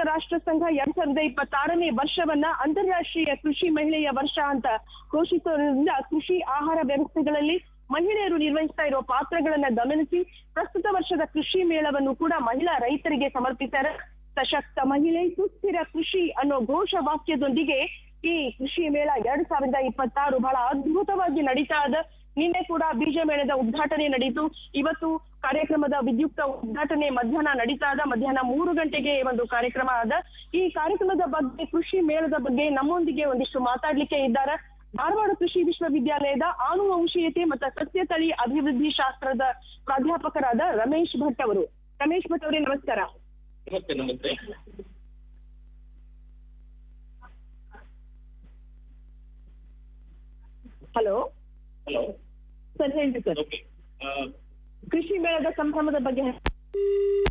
ರಾಷ್ಟ್ರ ಸಂಘ ಎರಡ್ ಸಾವಿರದ ಇಪ್ಪತ್ತಾರನೇ ವರ್ಷವನ್ನ ಅಂತಾರಾಷ್ಟ್ರೀಯ ಕೃಷಿ ಮಹಿಳೆಯ ವರ್ಷ ಅಂತ ಘೋಷಿಸೋದ್ರಿಂದ ಕೃಷಿ ಆಹಾರ ವ್ಯವಸ್ಥೆಗಳಲ್ಲಿ ಮಹಿಳೆಯರು ನಿರ್ವಹಿಸ್ತಾ ಇರುವ ಪಾತ್ರಗಳನ್ನ ಗಮನಿಸಿ ಪ್ರಸ್ತುತ ವರ್ಷದ ಕೃಷಿ ಮೇಳವನ್ನು ಕೂಡ ಮಹಿಳಾ ರೈತರಿಗೆ ಸಮರ್ಪಿಸ್ಯಾರ ಸಶಕ್ತ ಮಹಿಳೆ ಸುಸ್ಥಿರ ಕೃಷಿ ಅನ್ನೋ ಘೋಷ ವಾಕ್ಯದೊಂದಿಗೆ ಈ ಕೃಷಿ ಮೇಳ ಎರಡ್ ಸಾವಿರದ ಇಪ್ಪತ್ತಾರು ಬಹಳ ಅದ್ಭುತವಾಗಿ ನಡೀತಾ ಇದೆ ನಿನ್ನೆ ಕೂಡ ಬೀಜ ಮೇಳದ ಉದ್ಘಾಟನೆ ನಡೀತು ಇವತ್ತು ಕಾರ್ಯಕ್ರಮದ ವಿದ್ಯುಕ್ತ ಉದ್ಘಾಟನೆ ಮಧ್ಯಾಹ್ನ ನಡೀತಾ ಇದೆ ಮಧ್ಯಾಹ್ನ ಮೂರು ಗಂಟೆಗೆ ಒಂದು ಕಾರ್ಯಕ್ರಮ ಅದ ಈ ಕಾರ್ಯಕ್ರಮದ ಬಗ್ಗೆ ಕೃಷಿ ಮೇಳದ ಬಗ್ಗೆ ನಮ್ಮೊಂದಿಗೆ ಒಂದಿಷ್ಟು ಮಾತಾಡ್ಲಿಕ್ಕೆ ಇದ್ದಾರೆ ಧಾರವಾಡ ಕೃಷಿ ವಿಶ್ವವಿದ್ಯಾಲಯದ ಆನುವಂಶೀಯತೆ ಮತ್ತು ಸಸ್ಯ ತಳಿ ಅಭಿವೃದ್ಧಿ ಶಾಸ್ತ್ರದ ಪ್ರಾಧ್ಯಾಪಕರಾದ ರಮೇಶ್ ಭಟ್ ಅವರು ರಮೇಶ್ ಭಟ್ ಅವರೇ ನಮಸ್ಕಾರ ನಮಸ್ತೆ ನಮಸ್ತೆ ಹಲೋ ಹಲೋ ಸರ್ ಹೇಳಿ ಸರ್ ಓಕೆ ಕೃಷಿ ಮೇಳದ ಸಂಭ್ರಮದ ಬಗ್ಗೆ